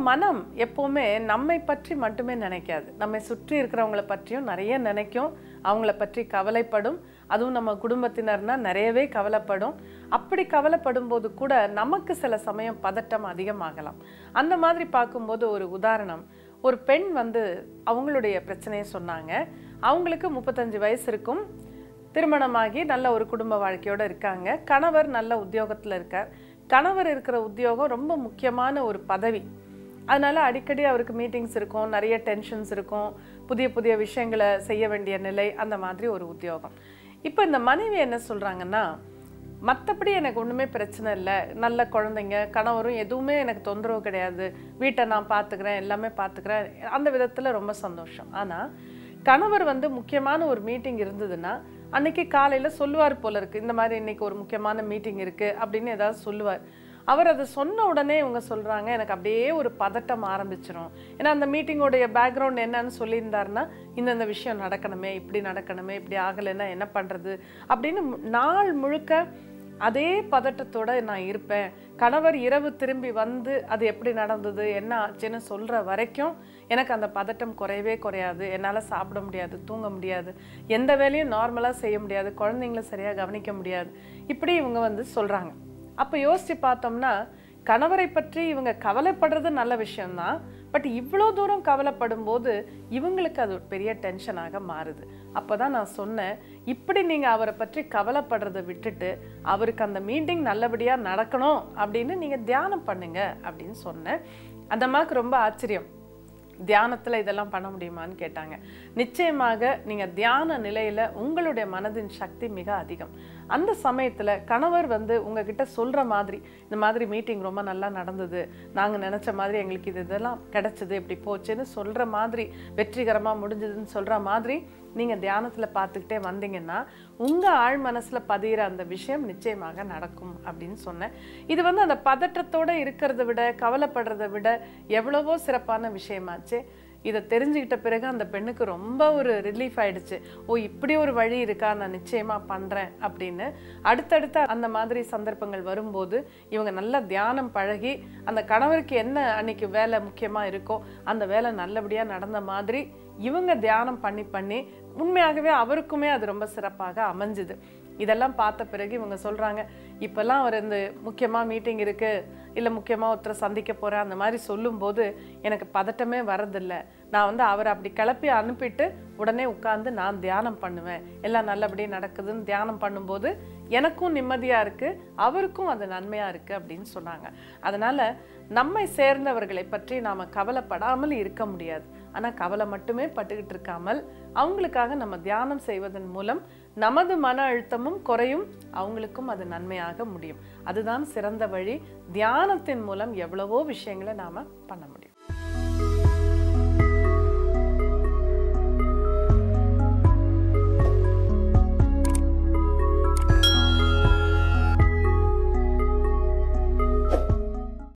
மனம் எப்போவுமே நம்மை பற்றி மட்டுமே நினைக்காது நம்மை சுற்றி இருக்கிறவங்கள பற்றியும் நிறைய நினைக்கும் அவங்கள பற்றி கவலைப்படும் அதுவும் நம்ம குடும்பத்தினர்னா நிறையவே கவலைப்படும் அப்படி கவலைப்படும் போது கூட நமக்கு சில சமயம் பதட்டம் அதிகமாகலாம் அந்த மாதிரி பார்க்கும்போது ஒரு உதாரணம் ஒரு பெண் வந்து அவங்களுடைய பிரச்சனையை சொன்னாங்க அவங்களுக்கு முப்பத்தஞ்சு வயசு இருக்கும் திருமணமாகி நல்ல ஒரு குடும்ப வாழ்க்கையோட இருக்காங்க கணவர் நல்ல உத்தியோகத்தில் இருக்கார் கணவர் இருக்கிற உத்தியோகம் ரொம்ப முக்கியமான ஒரு பதவி அதனால அடிக்கடி அவருக்கு மீட்டிங்ஸ் இருக்கும் நிறைய டென்ஷன்ஸ் இருக்கும் புதிய புதிய விஷயங்களை செய்ய வேண்டிய நிலை அந்த மாதிரி ஒரு உத்தியோகம் இப்போ இந்த மனைவி என்ன சொல்றாங்கன்னா மற்றபடி எனக்கு ஒன்றுமே பிரச்சனை இல்லை நல்ல குழந்தைங்க கணவரும் எதுவுமே எனக்கு தொந்தரவு கிடையாது வீட்டை நான் பார்த்துக்கிறேன் எல்லாமே பார்த்துக்கிறேன் அந்த விதத்தில் ரொம்ப சந்தோஷம் ஆனால் கணவர் வந்து முக்கியமான ஒரு மீட்டிங் இருந்ததுன்னா அன்னைக்கு காலையில் சொல்லுவார் போல இருக்கு இந்த மாதிரி இன்னைக்கு ஒரு முக்கியமான மீட்டிங் இருக்கு அப்படின்னு ஏதாவது சொல்லுவார் அவர் அதை சொன்ன உடனே இவங்க சொல்றாங்க எனக்கு அப்படியே ஒரு பதட்டம் ஆரம்பிச்சிரும் ஏன்னா அந்த மீட்டிங்கோடைய பேக்ரவுண்ட் என்னன்னு சொல்லியிருந்தாருன்னா இந்தந்த விஷயம் நடக்கணுமே இப்படி நடக்கணுமே இப்படி ஆகலைன்னா என்ன பண்றது அப்படின்னு மு- நாள் முழுக்க அதே பதட்டத்தோட நான் இருப்பேன் கணவர் இரவு திரும்பி வந்து அது எப்படி நடந்தது என்ன ஆச்சுன்னு சொல்ற வரைக்கும் எனக்கு அந்த பதட்டம் குறையவே குறையாது என்னால் சாப்பிட முடியாது தூங்க முடியாது எந்த வேலையும் நார்மலாக செய்ய முடியாது குழந்தைங்கள சரியாக கவனிக்க முடியாது இப்படி இவங்க வந்து சொல்றாங்க அப்போ யோசிச்சு பார்த்தோம்னா கணவரை பற்றி இவங்க கவலைப்படுறது நல்ல விஷயம்தான் பட் இவ்வளோ தூரம் கவலைப்படும் போது இவங்களுக்கு அது ஒரு பெரிய டென்ஷனாக மாறுது அப்போ தான் நான் சொன்னேன் இப்படி நீங்கள் அவரை பற்றி கவலைப்படுறதை விட்டுட்டு அவருக்கு அந்த மீட்டிங் நல்லபடியாக நடக்கணும் அப்படின்னு நீங்கள் தியானம் பண்ணுங்க அப்படின்னு சொன்னேன் அந்த அம்மாவுக்கு ரொம்ப ஆச்சரியம் தியானத்தில் இதெல்லாம் பண்ண முடியுமான்னு கேட்டாங்க நிச்சயமாக நீங்கள் தியான நிலையில் உங்களுடைய மனதின் சக்தி மிக அதிகம் அந்த சமயத்தில் கணவர் வந்து உங்ககிட்ட சொல்கிற மாதிரி இந்த மாதிரி மீட்டிங் ரொம்ப நல்லா நடந்தது நாங்கள் நினச்ச மாதிரி எங்களுக்கு இது இதெல்லாம் கிடைச்சது இப்படி போச்சுன்னு சொல்கிற மாதிரி வெற்றிகரமாக முடிஞ்சதுன்னு சொல்கிற மாதிரி நீங்கள் தியானத்தில் பார்த்துக்கிட்டே வந்தீங்கன்னா உங்கள் ஆழ் மனசில் பதிகிற அந்த விஷயம் நிச்சயமாக நடக்கும் அப்படின்னு சொன்னேன் இது வந்து அந்த பதற்றத்தோடு இருக்கிறத விட கவலைப்படுறதை விட எவ்வளவோ சிறப்பான விஷயமாச்சு இதை தெரிஞ்சுக்கிட்ட பிறகு அந்த பெண்ணுக்கு ரொம்ப ஒரு ரிலீஃப் ஆயிடுச்சு ஓ இப்படி ஒரு வழி இருக்கா நான் நிச்சயமா பண்றேன் அப்படின்னு அடுத்தடுத்த அந்த மாதிரி சந்தர்ப்பங்கள் வரும்போது இவங்க நல்லா தியானம் பழகி அந்த கணவருக்கு என்ன அன்னைக்கு வேலை முக்கியமா இருக்கோ அந்த வேலை நல்லபடியா நடந்த மாதிரி இவங்க தியானம் பண்ணி பண்ணி உண்மையாகவே அவருக்குமே அது ரொம்ப சிறப்பாக அமைஞ்சுது இதெல்லாம் பார்த்த பிறகு இவங்க சொல்றாங்க இப்பெல்லாம் அவர் இந்த முக்கியமா மீட்டிங் இருக்கு இல்ல முக்கியமா ஒருத்தரை சந்திக்க போறேன் அந்த மாதிரி சொல்லும்போது எனக்கு பதட்டமே வரதில்லை நான் வந்து அவரை அப்படி கிளப்பி அனுப்பிட்டு உடனே உட்கார்ந்து நான் தியானம் பண்ணுவேன் எல்லாம் நல்லபடியாக நடக்குதுன்னு தியானம் பண்ணும்போது எனக்கும் நிம்மதியா இருக்கு அவருக்கும் அது நன்மையா இருக்கு அப்படின்னு சொன்னாங்க அதனால நம்மை சேர்ந்தவர்களை பற்றி நாம கவலைப்படாமல் இருக்க முடியாது ஆனா கவலை மட்டுமே பட்டுக்கிட்டு இருக்காமல் அவங்களுக்காக நம்ம தியானம் செய்வதன் மூலம் நமது மன அழுத்தமும் குறையும் அவங்களுக்கும் அது நன்மையாக முடியும் அதுதான் சிறந்த வழி தியானத்தின் மூலம் எவ்வளவோ விஷயங்களை நாம பண்ண முடியும்